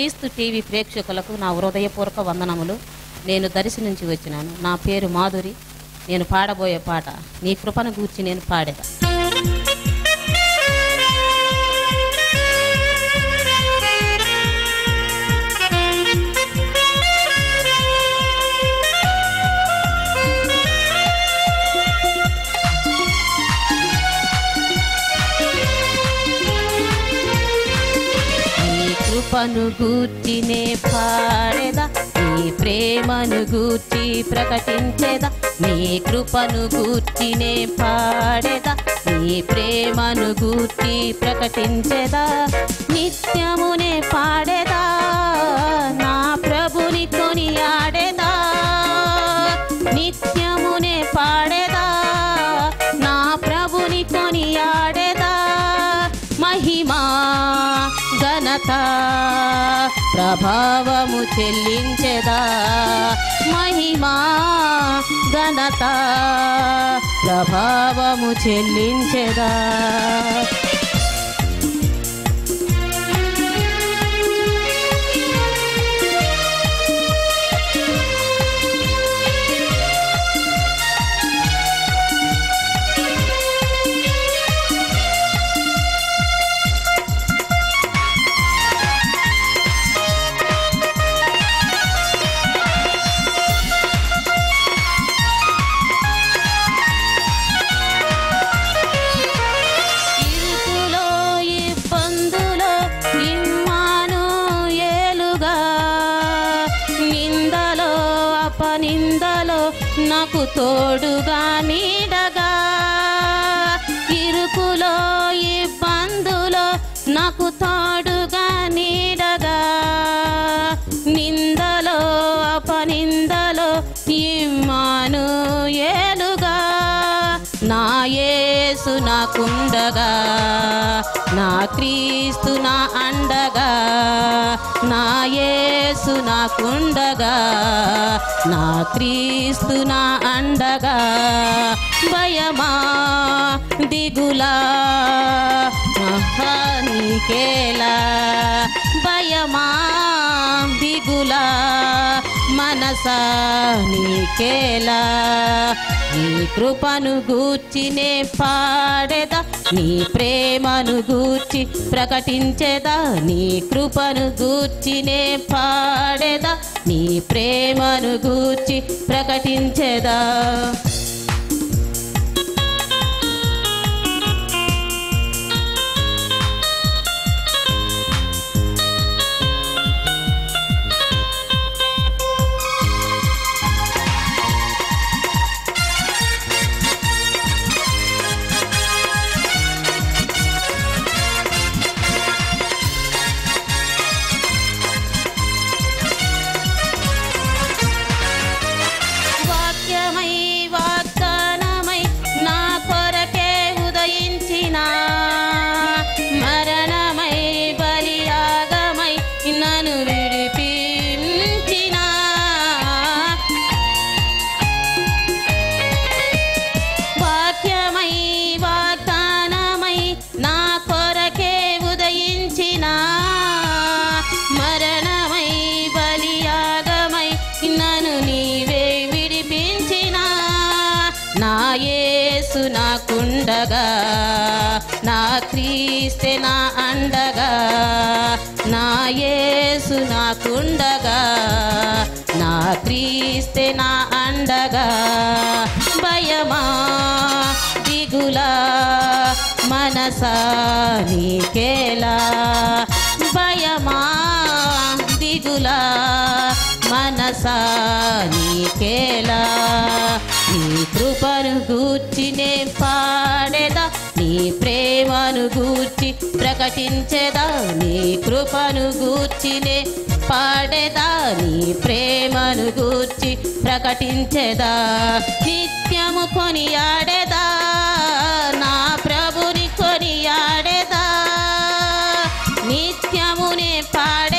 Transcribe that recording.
క్రీస్తు టీవీ ప్రేక్షకులకు నా హృదయపూర్వక వందనములు నేను దర్శి నుంచి వచ్చినాను నా పేరు మాధురి నేను పాడబోయే పాట నీ కృపను గూర్చి నేను పాడేదా నీ కృపను గూర్చినే పాడేదా నీ ప్రేమను గూర్చి ప్రకటించేదా నీ కృపను గూర్చినే పాడేదా నీ ప్రేమను గూర్చి ప్రకటించేదా నిత్యమునే పాడేదా నా ప్రభుని కొనియాడేదా నిత్యమునే పాడేదా నా ప్రభుని కొనియాడేదా మహిమా ఘనత ప్రభావము చెల్లించెదా మహిమా ఘనత ప్రభావము చెల్లించెదా ఇరుకులో ఇబ్బందులో ఇమ్మాను ఏలుగా నిందలో అపనిందలో నాకు తోడుగా నీడగా ఇరుకులో ఇబ్బందులో నాకు తోడుగా నీడగా నిందలో అపనిందలో ఇమ్మాను ఏలుగా నా యేసు నాకుండగా నా క్రీస్తు నా అండగా నా యేసు నాకుండగా నా క్రీస్తు నా అండగా భయమా దిగులా నీకేలా భయమా దిగులా మనసా నీకేలా నీ కృపను గూర్చినే పాడేదా నీ ప్రేమను గూర్చి ప్రకటించేదా నీ కృపను గూర్చినే పాడేదా నీ ప్రేమను గూర్చి ప్రకటించేదా వాక్యమై వాగ్దానమై నా కొరకే ఉదయించిన మరణమై బలియాగమై నన్ను విడిపించిన వాక్యమై వాగ్దానమై నా కొరకే ఉదయించిన మరణమై బలియాగమై నన్ను నీవే విడిపించిన నా యేసు నాకుండగా నా క్రీస్తే నా అండగా నా యేసు నాకుండగా నా క్రీస్తే నా అండగా భయమా దిగులా మనసా నీకేలా భయమా దిగులా మనసా నీకేలా నీ కృపను గూర్చినే పాడేదా నీ ప్రేమను గూర్చి ప్రకటించేదా నీ కృపను గూర్చినే పాడేదా నీ ప్రేమను గూర్చి ప్రకటించేదా నిత్యము కొనియాడేదా నా ప్రభుని కొనియాడేదా నిత్యమునే పాడే